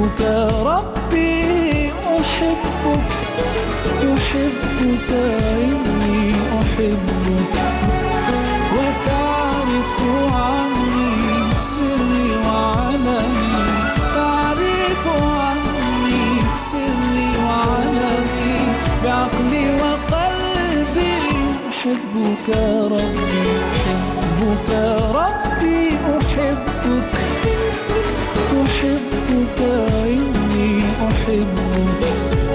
أحبك ربي أحبك أحبك إني أحبك وتعرف عني سري وعلني تعرف عني سري وعلني بعقلي وقلبي أحبك ربي أحبك ربي أحبك أحبك إني أحبك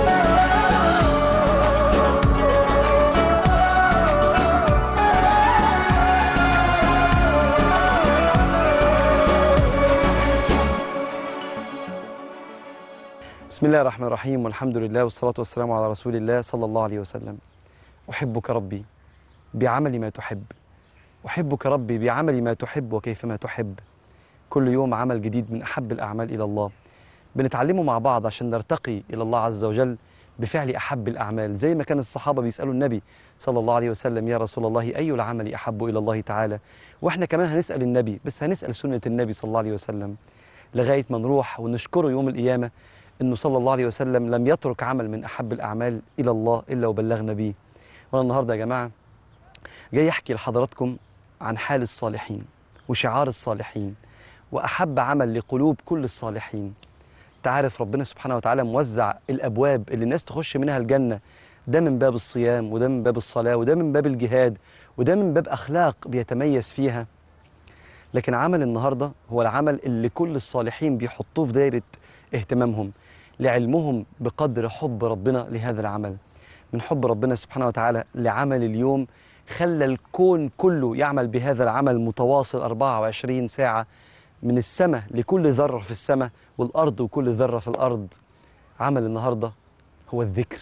بسم الله الرحمن الرحيم والحمد لله والصلاة والسلام على رسول الله صلى الله عليه وسلم أحبك ربي بعمل ما تحب أحبك ربي بعمل ما تحب وكيفما تحب كل يوم عمل جديد من أحب الأعمال إلى الله بنتعلمه مع بعض عشان نرتقي إلى الله عز وجل بفعل أحب الأعمال زي ما كان الصحابة بيسألوا النبي صلى الله عليه وسلم يا رسول الله أي العمل أحب إلى الله تعالى وإحنا كمان هنسأل النبي بس هنسأل سنة النبي صلى الله عليه وسلم لغاية ما نروح ونشكره يوم القيامة انه صلى الله عليه وسلم لم يترك عمل من احب الاعمال الى الله الا وبلغنا به وانا النهارده يا جماعه جاي احكي لحضراتكم عن حال الصالحين وشعار الصالحين واحب عمل لقلوب كل الصالحين تعرف ربنا سبحانه وتعالى موزع الابواب اللي الناس تخش منها الجنه ده من باب الصيام وده من باب الصلاه وده من باب الجهاد وده من باب اخلاق بيتميز فيها لكن عمل النهارده هو العمل اللي كل الصالحين بيحطوه في دايره اهتمامهم لعلمهم بقدر حب ربنا لهذا العمل من حب ربنا سبحانه وتعالى لعمل اليوم خلى الكون كله يعمل بهذا العمل متواصل 24 ساعة من السماء لكل ذرة في السماء والأرض وكل ذرة في الأرض عمل النهاردة هو الذكر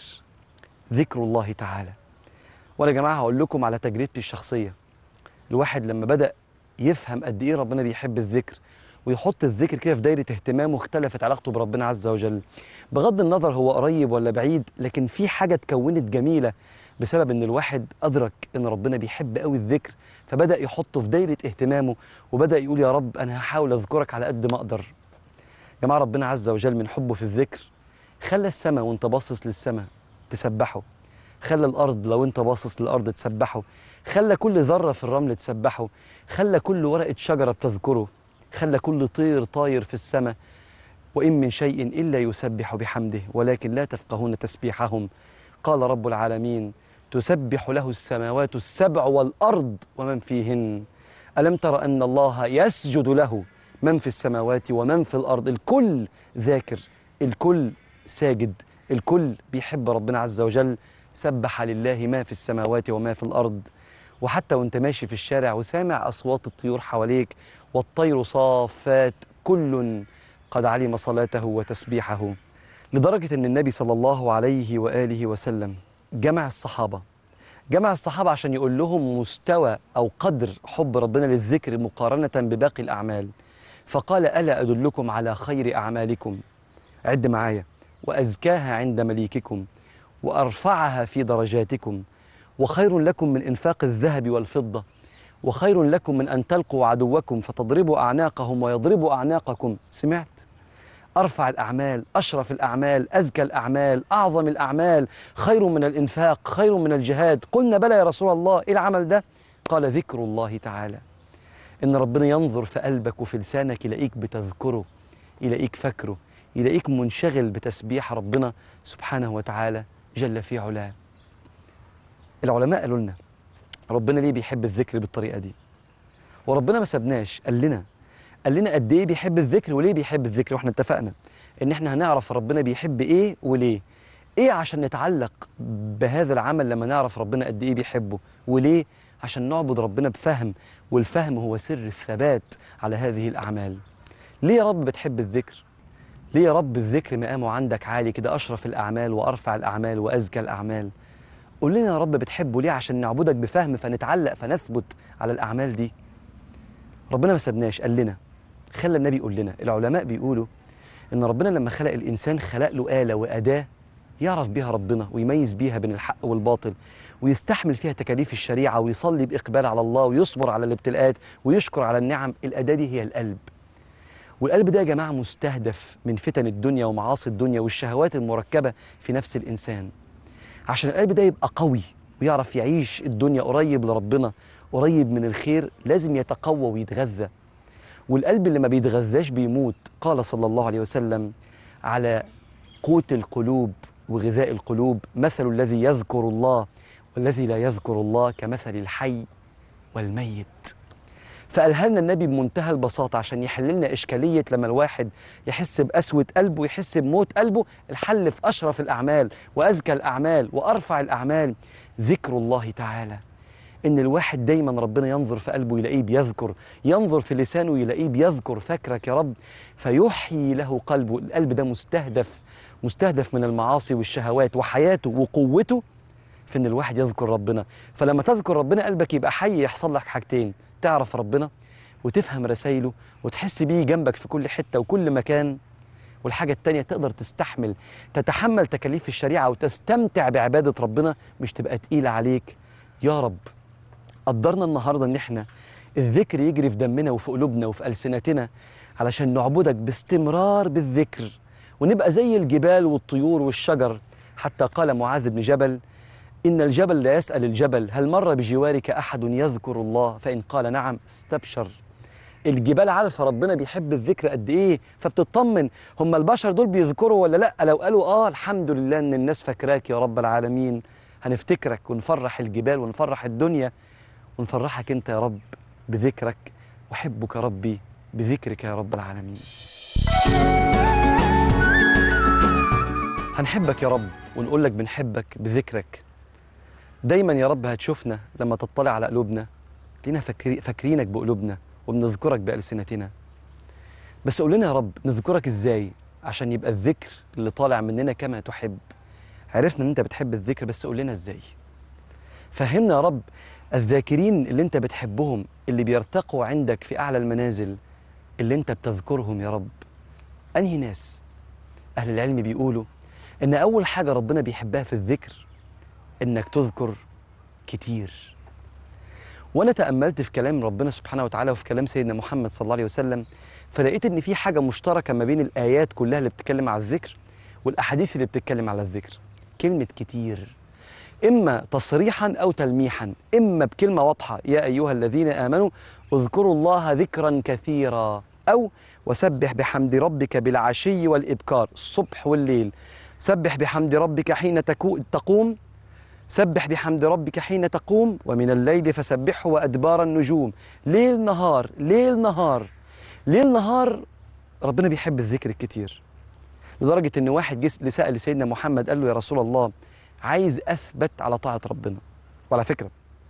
ذكر الله تعالى وأنا يا جماعة هقول لكم على تجربتي الشخصية الواحد لما بدأ يفهم قد إيه ربنا بيحب الذكر ويحط الذكر كده في دايره اهتمامه اختلفت علاقته بربنا عز وجل بغض النظر هو قريب ولا بعيد لكن في حاجه اتكونت جميله بسبب ان الواحد ادرك ان ربنا بيحب قوي الذكر فبدا يحطه في دايره اهتمامه وبدا يقول يا رب انا هحاول اذكرك على قد ما اقدر يا جماعه ربنا عز وجل من حبه في الذكر خلى السماء وانت باصص للسماء تسبحه خلى الارض لو انت باصص للارض تسبحه خلى كل ذره في الرمل تسبحه خلى كل ورقه شجره بتذكره خلى كل طير طاير في السماء وإن من شيء إلا يسبح بحمده ولكن لا تفقهون تسبيحهم قال رب العالمين تسبح له السماوات السبع والأرض ومن فيهن ألم تر أن الله يسجد له من في السماوات ومن في الأرض الكل ذاكر الكل ساجد الكل بيحب ربنا عز وجل سبح لله ما في السماوات وما في الأرض وحتى وانت ماشي في الشارع وسامع أصوات الطيور حواليك والطير صافات كل قد علم صلاته وتسبيحه لدرجة أن النبي صلى الله عليه وآله وسلم جمع الصحابة جمع الصحابة عشان يقول لهم مستوى أو قدر حب ربنا للذكر مقارنة بباقي الأعمال فقال ألا أدلكم على خير أعمالكم عد معايا وأزكاها عند مليككم وأرفعها في درجاتكم وخير لكم من إنفاق الذهب والفضة وخير لكم من أن تلقوا عدوكم فتضربوا أعناقهم ويضربوا أعناقكم سمعت؟ أرفع الأعمال أشرف الأعمال أزكى الأعمال أعظم الأعمال خير من الإنفاق خير من الجهاد قلنا بلى يا رسول الله إيه العمل ده؟ قال ذكر الله تعالى إن ربنا ينظر في قلبك وفي لسانك يلاقيك بتذكره يلاقيك فاكره يلاقيك منشغل بتسبيح ربنا سبحانه وتعالى جل في علاه العلماء قالوا لنا ربنا ليه بيحب الذكر بالطريقه دي وربنا ما سابناش قال لنا قال لنا قد ايه بيحب الذكر وليه بيحب الذكر واحنا اتفقنا ان احنا هنعرف ربنا بيحب ايه وليه ايه عشان نتعلق بهذا العمل لما نعرف ربنا قد ايه بيحبه وليه عشان نعبد ربنا بفهم والفهم هو سر الثبات على هذه الاعمال ليه يا رب بتحب الذكر ليه يا رب الذكر مقامه عندك عالي كده اشرف الاعمال وارفع الاعمال وازكى الاعمال قول لنا يا رب بتحبه ليه عشان نعبدك بفهم فنتعلق فنثبت على الأعمال دي ربنا ما سابناش قال لنا خلى النبي يقول لنا العلماء بيقولوا إن ربنا لما خلق الإنسان خلق له آلة وأداة يعرف بيها ربنا ويميز بيها بين الحق والباطل ويستحمل فيها تكاليف الشريعة ويصلي بإقبال على الله ويصبر على الابتلاءات ويشكر على النعم الأداة دي هي القلب والقلب ده يا جماعة مستهدف من فتن الدنيا ومعاصي الدنيا والشهوات المركبة في نفس الإنسان عشان القلب ده يبقى قوي ويعرف يعيش الدنيا قريب لربنا قريب من الخير لازم يتقوى ويتغذى والقلب اللي ما بيتغذاش بيموت قال صلى الله عليه وسلم على قوت القلوب وغذاء القلوب مثل الذي يذكر الله والذي لا يذكر الله كمثل الحي والميت فقالها لنا النبي بمنتهى البساطة عشان يحل لنا إشكالية لما الواحد يحس بقسوة قلبه ويحس بموت قلبه الحل في أشرف الأعمال وأزكى الأعمال وأرفع الأعمال ذكر الله تعالى إن الواحد دايما ربنا ينظر في قلبه يلاقيه بيذكر ينظر في لسانه يلاقيه بيذكر فاكرك يا رب فيحيي له قلبه القلب ده مستهدف مستهدف من المعاصي والشهوات وحياته وقوته في ان الواحد يذكر ربنا فلما تذكر ربنا قلبك يبقى حي يحصل لك حاجتين تعرف ربنا وتفهم رسائله وتحس بيه جنبك في كل حتة وكل مكان والحاجة التانية تقدر تستحمل تتحمل تكاليف الشريعة وتستمتع بعبادة ربنا مش تبقى تقيلة عليك يا رب قدرنا النهاردة ان احنا الذكر يجري في دمنا وفي قلوبنا وفي ألسنتنا علشان نعبدك باستمرار بالذكر ونبقى زي الجبال والطيور والشجر حتى قال معاذ بن جبل إن الجبل لا يسأل الجبل هل مر بجوارك أحد يذكر الله فإن قال نعم استبشر الجبال عارفة ربنا بيحب الذكر قد إيه فبتطمن هم البشر دول بيذكروا ولا لأ لو قالوا آه الحمد لله إن الناس فاكراك يا رب العالمين هنفتكرك ونفرح الجبال ونفرح الدنيا ونفرحك أنت يا رب بذكرك وحبك ربي بذكرك يا رب العالمين هنحبك يا رب ونقول لك بنحبك بذكرك دايما يا رب هتشوفنا لما تطلع على قلوبنا لينا فاكري فاكرينك بقلوبنا وبنذكرك بألسنتنا بس قول لنا يا رب نذكرك ازاي عشان يبقى الذكر اللي طالع مننا كما تحب عرفنا ان انت بتحب الذكر بس قول لنا ازاي فهمنا يا رب الذاكرين اللي انت بتحبهم اللي بيرتقوا عندك في اعلى المنازل اللي انت بتذكرهم يا رب انهي ناس اهل العلم بيقولوا ان اول حاجه ربنا بيحبها في الذكر انك تذكر كتير وانا تاملت في كلام ربنا سبحانه وتعالى وفي كلام سيدنا محمد صلى الله عليه وسلم فلقيت ان في حاجه مشتركه ما بين الايات كلها اللي بتتكلم على الذكر والاحاديث اللي بتتكلم على الذكر كلمه كتير اما تصريحا او تلميحا اما بكلمه واضحه يا ايها الذين امنوا اذكروا الله ذكرا كثيرا او وسبح بحمد ربك بالعشي والابكار الصبح والليل سبح بحمد ربك حين تكو- تقوم سبح بحمد ربك حين تقوم ومن الليل فسبحه وأدبار النجوم ليل نهار ليل نهار ليل نهار ربنا بيحب الذكر الكتير لدرجة إن واحد جه لسأل سيدنا محمد قال له يا رسول الله عايز أثبت على طاعة ربنا وعلى فكرة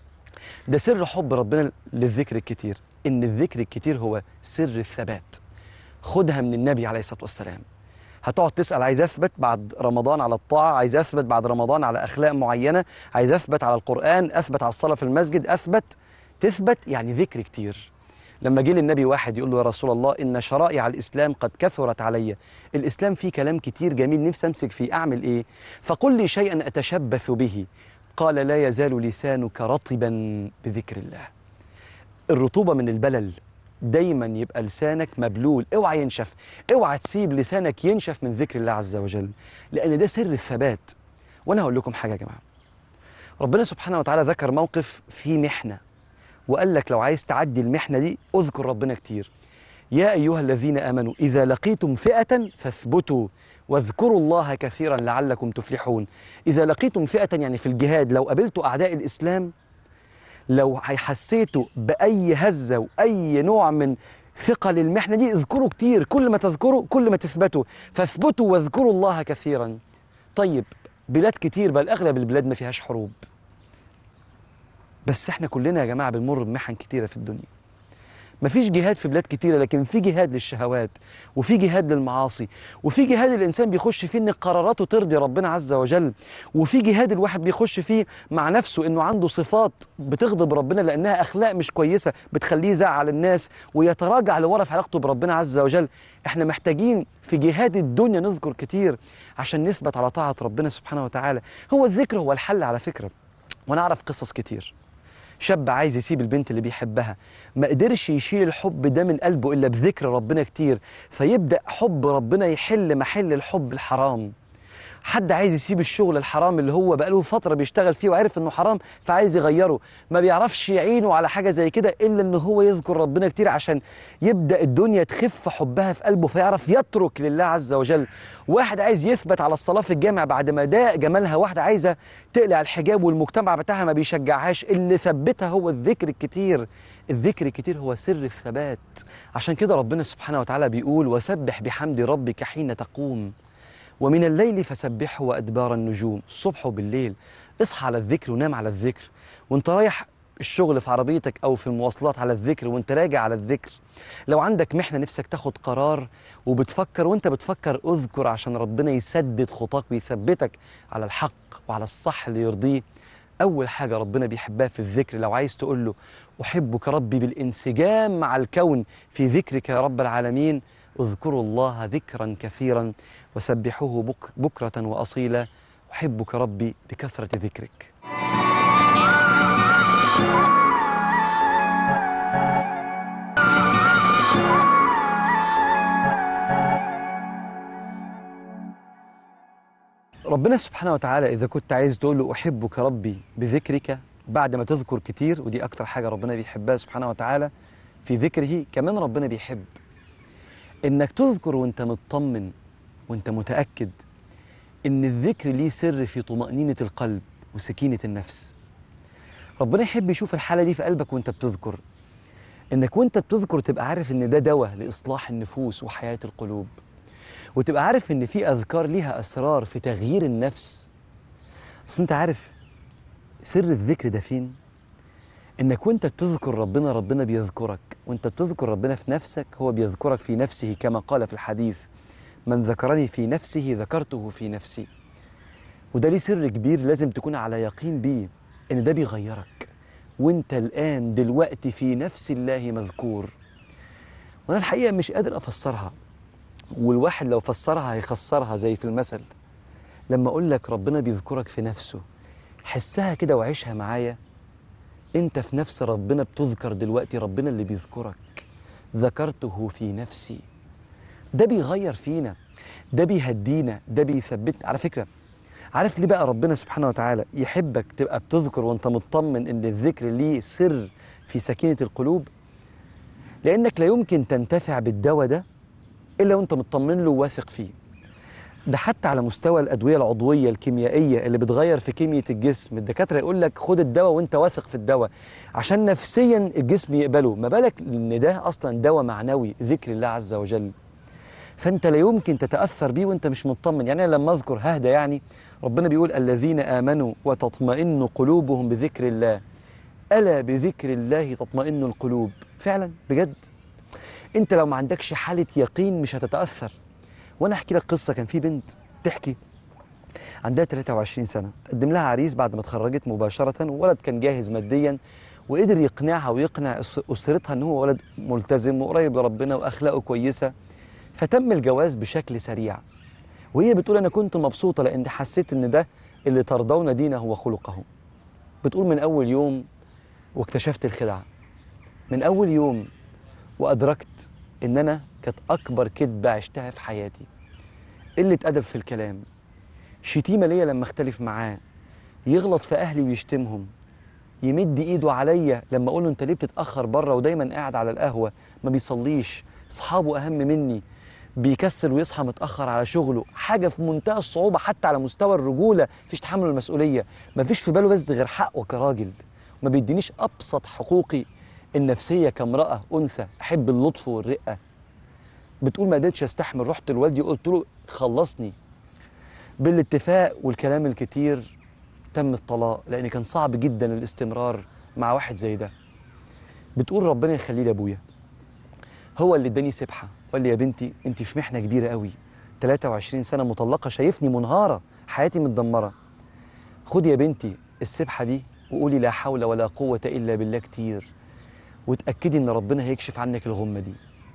ده سر حب ربنا للذكر الكتير إن الذكر الكتير هو سر الثبات خدها من النبي عليه الصلاة والسلام هتقعد تسأل عايز أثبت بعد رمضان على الطاعة عايز أثبت بعد رمضان على أخلاق معينة عايز أثبت على القرآن أثبت على الصلاة في المسجد أثبت تثبت يعني ذكر كتير لما جه للنبي واحد يقول له يا رسول الله إن شرائع الإسلام قد كثرت علي الإسلام فيه كلام كتير جميل نفسي أمسك فيه أعمل إيه فقل لي شيئا أتشبث به قال لا يزال لسانك رطبا بذكر الله الرطوبة من البلل دايما يبقى لسانك مبلول اوعى ينشف اوعى تسيب لسانك ينشف من ذكر الله عز وجل لان ده سر الثبات وانا هقول لكم حاجه يا جماعه ربنا سبحانه وتعالى ذكر موقف فيه محنه وقال لك لو عايز تعدي المحنه دي اذكر ربنا كتير يا ايها الذين امنوا اذا لقيتم فئه فاثبتوا واذكروا الله كثيرا لعلكم تفلحون اذا لقيتم فئه يعني في الجهاد لو قابلتوا اعداء الاسلام لو حسيتوا باي هزه واي نوع من ثقه للمحنه دي اذكروا كتير كل ما تذكروا كل ما تثبتوا فاثبتوا واذكروا الله كثيرا طيب بلاد كتير بل اغلب البلاد ما فيهاش حروب بس احنا كلنا يا جماعه بنمر بمحن كتيره في الدنيا مفيش جهاد في بلاد كتيره لكن في جهاد للشهوات وفي جهاد للمعاصي وفي جهاد الانسان بيخش فيه ان قراراته ترضي ربنا عز وجل وفي جهاد الواحد بيخش فيه مع نفسه انه عنده صفات بتغضب ربنا لانها اخلاق مش كويسه بتخليه يزعل الناس ويتراجع لورا في علاقته بربنا عز وجل احنا محتاجين في جهاد الدنيا نذكر كتير عشان نثبت على طاعه ربنا سبحانه وتعالى هو الذكر هو الحل على فكره وانا اعرف قصص كتير شاب عايز يسيب البنت اللي بيحبها ما قدرش يشيل الحب ده من قلبه الا بذكر ربنا كتير فيبدا حب ربنا يحل محل الحب الحرام حد عايز يسيب الشغل الحرام اللي هو بقاله فتره بيشتغل فيه وعارف انه حرام فعايز يغيره ما بيعرفش يعينه على حاجه زي كده الا ان هو يذكر ربنا كتير عشان يبدا الدنيا تخف حبها في قلبه فيعرف يترك لله عز وجل واحد عايز يثبت على الصلاه في الجامع بعد ما ضاق جمالها واحده عايزه تقلع الحجاب والمجتمع بتاعها ما بيشجعهاش اللي ثبتها هو الذكر الكتير الذكر الكتير هو سر الثبات عشان كده ربنا سبحانه وتعالى بيقول وسبح بحمد ربك حين تقوم ومن الليل فسبحه وأدبار النجوم الصبح وبالليل اصحى على الذكر ونام على الذكر وانت رايح الشغل في عربيتك أو في المواصلات على الذكر وانت راجع على الذكر لو عندك محنة نفسك تاخد قرار وبتفكر وانت بتفكر اذكر عشان ربنا يسدد خطاك ويثبتك على الحق وعلى الصح اللي يرضيه أول حاجة ربنا بيحبها في الذكر لو عايز تقول له أحبك ربي بالانسجام مع الكون في ذكرك يا رب العالمين اذكروا الله ذكرا كثيرا وسبحوه بك بكرة وأصيلا أحبك ربي بكثرة ذكرك ربنا سبحانه وتعالى إذا كنت عايز تقول له أحبك ربي بذكرك بعد ما تذكر كتير ودي أكتر حاجة ربنا بيحبها سبحانه وتعالى في ذكره كمان ربنا بيحب إنك تذكر وأنت مطمن وأنت متأكد إن الذكر ليه سر في طمأنينة القلب وسكينة النفس ربنا يحب يشوف الحالة دي في قلبك وأنت بتذكر إنك وأنت بتذكر تبقى عارف إن ده دواء لإصلاح النفوس وحياة القلوب وتبقى عارف إن في أذكار ليها أسرار في تغيير النفس أصل أنت عارف سر الذكر ده فين؟ إنك وأنت بتذكر ربنا ربنا بيذكرك وأنت بتذكر ربنا في نفسك هو بيذكرك في نفسه كما قال في الحديث من ذكرني في نفسه ذكرته في نفسي وده ليه سر كبير لازم تكون على يقين بيه ان ده بيغيرك وانت الان دلوقتي في نفس الله مذكور وانا الحقيقه مش قادر افسرها والواحد لو فسرها هيخسرها زي في المثل لما اقول لك ربنا بيذكرك في نفسه حسها كده وعيشها معايا انت في نفس ربنا بتذكر دلوقتي ربنا اللي بيذكرك ذكرته في نفسي ده بيغير فينا ده بيهدينا ده بيثبتنا على فكرة عارف ليه بقى ربنا سبحانه وتعالى يحبك تبقى بتذكر وانت مطمن ان الذكر ليه سر في سكينة القلوب لانك لا يمكن تنتفع بالدواء ده الا وانت مطمن له وواثق فيه ده حتى على مستوى الادويه العضويه الكيميائيه اللي بتغير في كيمياء الجسم الدكاتره يقول لك خد الدواء وانت واثق في الدواء عشان نفسيا الجسم يقبله ما بالك ان ده اصلا دواء معنوي ذكر الله عز وجل فانت لا يمكن تتاثر بيه وانت مش مطمن يعني أنا لما اذكر ههدى يعني ربنا بيقول الذين امنوا وتطمئن قلوبهم بذكر الله الا بذكر الله تطمئن القلوب فعلا بجد انت لو ما عندكش حاله يقين مش هتتاثر وانا احكي لك قصه كان في بنت تحكي عندها 23 سنه قدم لها عريس بعد ما اتخرجت مباشره وولد كان جاهز ماديا وقدر يقنعها ويقنع أس- اسرتها ان هو ولد ملتزم وقريب لربنا واخلاقه كويسه فتم الجواز بشكل سريع وهي بتقول انا كنت مبسوطه لان حسيت ان ده اللي ترضون دينه وخلقه بتقول من اول يوم واكتشفت الخدعه من اول يوم وادركت ان انا كانت اكبر كذبه عشتها في حياتي قله ادب في الكلام شتيمه ليا لما اختلف معاه يغلط في اهلي ويشتمهم يمد ايده عليا لما اقول له انت ليه بتتاخر بره ودايما قاعد على القهوه ما بيصليش اصحابه اهم مني بيكسل ويصحى متاخر على شغله حاجه في منتهى الصعوبه حتى على مستوى الرجوله مفيش تحمل المسؤوليه مفيش في باله بس غير حقه كراجل ما بيدينيش ابسط حقوقي النفسيه كامراه انثى احب اللطف والرقه بتقول ما قدرتش استحمل رحت لوالدي قلت له خلصني بالاتفاق والكلام الكتير تم الطلاق لان كان صعب جدا الاستمرار مع واحد زي ده بتقول ربنا يخليه لابويا هو اللي اداني سبحه وقال لي يا بنتي انت في محنه كبيره قوي 23 سنه مطلقه شايفني منهاره حياتي متدمره خدي يا بنتي السبحه دي وقولي لا حول ولا قوه الا بالله كتير وتاكدي ان ربنا هيكشف عنك الغمه دي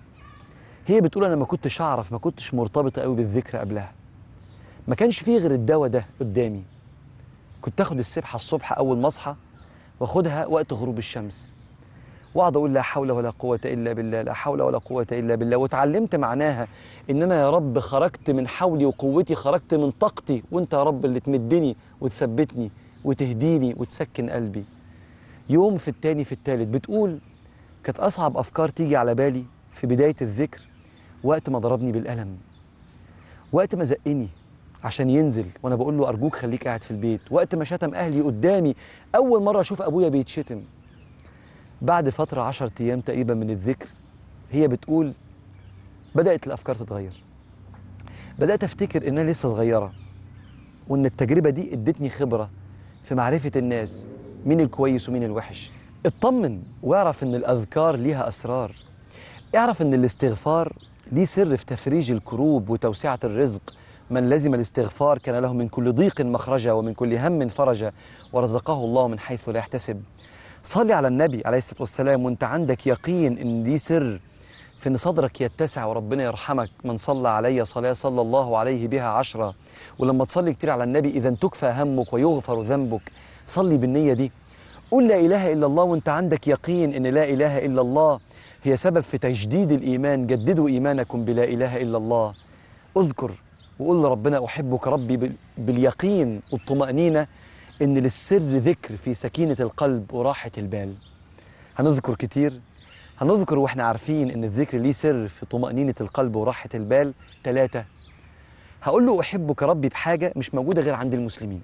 هي بتقول انا ما كنتش اعرف ما كنتش مرتبطه قوي بالذكر قبلها ما كانش فيه غير الدواء ده قدامي كنت اخد السبحه الصبح اول ما اصحى واخدها وقت غروب الشمس واقعد اقول لا حول ولا قوه الا بالله لا حول ولا قوه الا بالله واتعلمت معناها ان انا يا رب خرجت من حولي وقوتي خرجت من طاقتي وانت يا رب اللي تمدني وتثبتني وتهديني وتسكن قلبي يوم في التاني في التالت بتقول كانت اصعب افكار تيجي على بالي في بدايه الذكر وقت ما ضربني بالقلم وقت ما زقني عشان ينزل وانا بقول له ارجوك خليك قاعد في البيت وقت ما شتم اهلي قدامي اول مره اشوف ابويا بيتشتم بعد فتره عشرة ايام تقريبا من الذكر هي بتقول بدات الافكار تتغير بدات افتكر ان انا لسه صغيره وان التجربه دي ادتني خبره في معرفه الناس مين الكويس ومين الوحش اطمن واعرف ان الاذكار ليها اسرار اعرف ان الاستغفار ليه سر في تفريج الكروب وتوسعه الرزق من لزم الاستغفار كان له من كل ضيق مخرجا ومن كل هم فرجا ورزقه الله من حيث لا يحتسب صلي على النبي عليه الصلاه والسلام وانت عندك يقين ان ليه سر في ان صدرك يتسع وربنا يرحمك من صلى علي صلاه صلى الله عليه بها عشرة ولما تصلي كتير على النبي اذا تكفى همك ويغفر ذنبك صلي بالنيه دي قل لا اله الا الله وانت عندك يقين ان لا اله الا الله هي سبب في تجديد الايمان جددوا ايمانكم بلا اله الا الله اذكر وقول لربنا احبك ربي بال- باليقين والطمانينه ان للسر ذكر في سكينه القلب وراحه البال هنذكر كتير هنذكر واحنا عارفين ان الذكر ليه سر في طمانينه القلب وراحه البال ثلاثه هقول له احبك ربي بحاجه مش موجوده غير عند المسلمين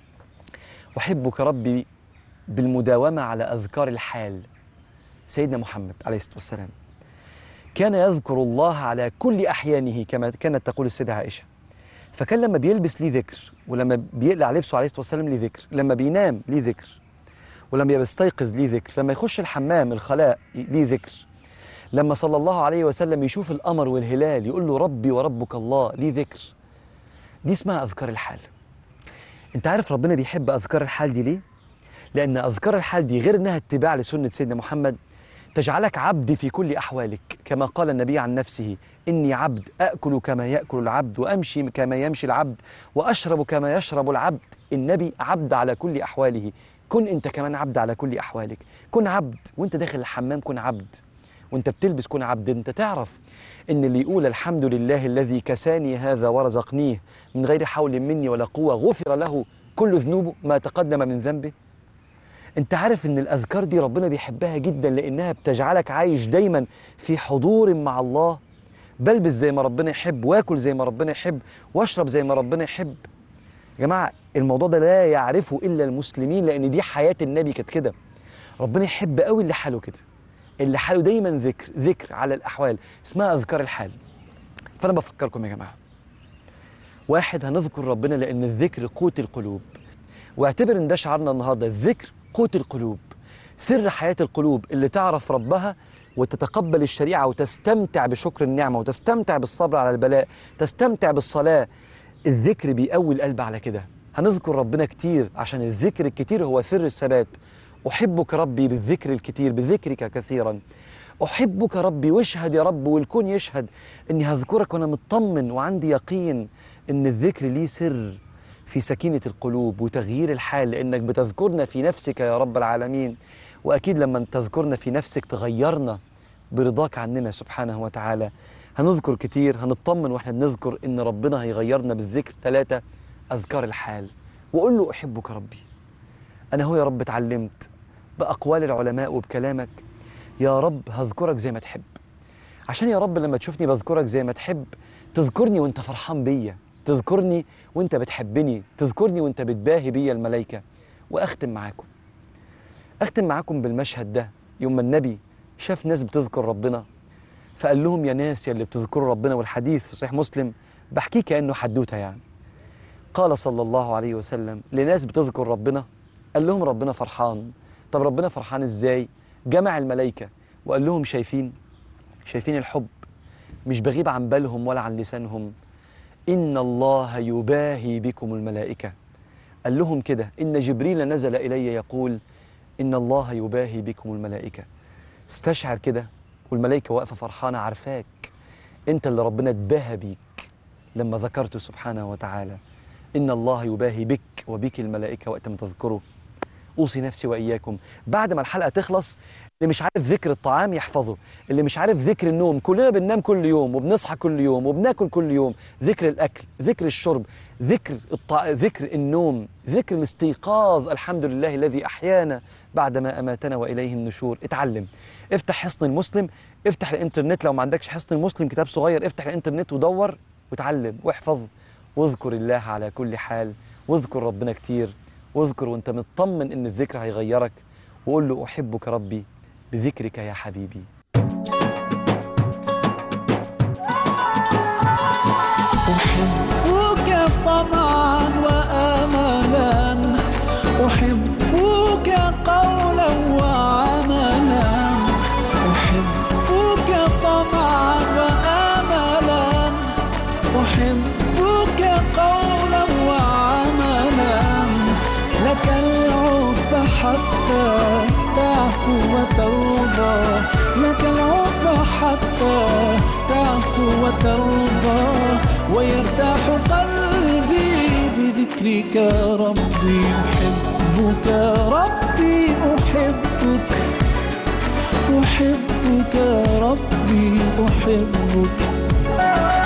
احبك ربي بالمداومه على اذكار الحال سيدنا محمد عليه الصلاه والسلام كان يذكر الله على كل احيانه كما كانت تقول السيده عائشه فكان لما بيلبس ليه ذكر ولما بيقلع لبسه عليه الصلاه والسلام ليه ذكر لما بينام ليه ذكر ولما بيستيقظ ليه ذكر لما يخش الحمام الخلاء ليه ذكر لما صلى الله عليه وسلم يشوف القمر والهلال يقول له ربي وربك الله ليه ذكر دي اسمها اذكار الحال انت عارف ربنا بيحب اذكار الحال دي ليه لان اذكار الحال دي غير انها اتباع لسنه سيدنا محمد تجعلك عبد في كل احوالك كما قال النبي عن نفسه اني عبد اكل كما ياكل العبد وامشي كما يمشي العبد واشرب كما يشرب العبد النبي عبد على كل احواله كن انت كمان عبد على كل احوالك كن عبد وانت داخل الحمام كن عبد وانت بتلبس كن عبد انت تعرف ان اللي يقول الحمد لله الذي كساني هذا ورزقنيه من غير حول مني ولا قوه غفر له كل ذنوبه ما تقدم من ذنبه انت عارف ان الاذكار دي ربنا بيحبها جدا لانها بتجعلك عايش دايما في حضور مع الله بلبس زي ما ربنا يحب واكل زي ما ربنا يحب واشرب زي ما ربنا يحب يا جماعه الموضوع ده لا يعرفه الا المسلمين لان دي حياه النبي كانت كده ربنا يحب قوي اللي حاله كده اللي حاله دايما ذكر ذكر على الاحوال اسمها اذكار الحال فانا بفكركم يا جماعه واحد هنذكر ربنا لان الذكر قوت القلوب واعتبر ان ده شعارنا النهارده الذكر قوت القلوب سر حياه القلوب اللي تعرف ربها وتتقبل الشريعه وتستمتع بشكر النعمه وتستمتع بالصبر على البلاء تستمتع بالصلاه الذكر بيقوي القلب على كده هنذكر ربنا كتير عشان الذكر الكتير هو سر الثبات احبك ربي بالذكر الكتير بذكرك كثيرا احبك ربي واشهد يا رب والكون يشهد اني هذكرك وانا مطمن وعندي يقين ان الذكر ليه سر في سكينه القلوب وتغيير الحال لانك بتذكرنا في نفسك يا رب العالمين واكيد لما تذكرنا في نفسك تغيرنا برضاك عننا سبحانه وتعالى هنذكر كتير هنطمن واحنا بنذكر ان ربنا هيغيرنا بالذكر ثلاثه اذكار الحال وقول له احبك ربي انا هو يا رب اتعلمت باقوال العلماء وبكلامك يا رب هذكرك زي ما تحب عشان يا رب لما تشوفني بذكرك زي ما تحب تذكرني وانت فرحان بيا تذكرني وانت بتحبني تذكرني وانت بتباهي بيا الملائكه واختم معاكم اختم معاكم بالمشهد ده يوم ما النبي شاف ناس بتذكر ربنا فقال لهم يا ناس يا اللي بتذكروا ربنا والحديث في صحيح مسلم بحكيه كانه حدوته يعني قال صلى الله عليه وسلم لناس بتذكر ربنا قال لهم ربنا فرحان طب ربنا فرحان ازاي جمع الملائكه وقال لهم شايفين شايفين الحب مش بغيب عن بالهم ولا عن لسانهم ان الله يباهي بكم الملائكه قال لهم كده ان جبريل نزل الي يقول ان الله يباهي بكم الملائكه استشعر كده والملائكه واقفه فرحانه عارفاك انت اللي ربنا اتباهى بيك لما ذكرته سبحانه وتعالى ان الله يباهي بك وبك الملائكه وقت ما تذكره اوصي نفسي واياكم بعد ما الحلقه تخلص اللي مش عارف ذكر الطعام يحفظه اللي مش عارف ذكر النوم كلنا بننام كل يوم وبنصحى كل يوم وبناكل كل يوم ذكر الاكل ذكر الشرب ذكر الطع... ذكر النوم ذكر الاستيقاظ الحمد لله الذي احيانا بعدما اماتنا واليه النشور اتعلم افتح حصن المسلم افتح الانترنت لو ما عندكش حصن المسلم كتاب صغير افتح الانترنت ودور وتعلم واحفظ واذكر الله على كل حال واذكر ربنا كتير واذكر وانت مطمن ان الذكر هيغيرك وقول له احبك ربي بذكرك يا حبيبي أحبك طمعا وآملا أحبك قولا وعملا أحبك طمعا وآملا أحبك قولا وعملا لك العب حتى تعفو وترضى لك العب حتى تعفو وترضى ويرتاح قلبي بذكرك ربي أحبك ربي أحبك أحبك ربي أحبك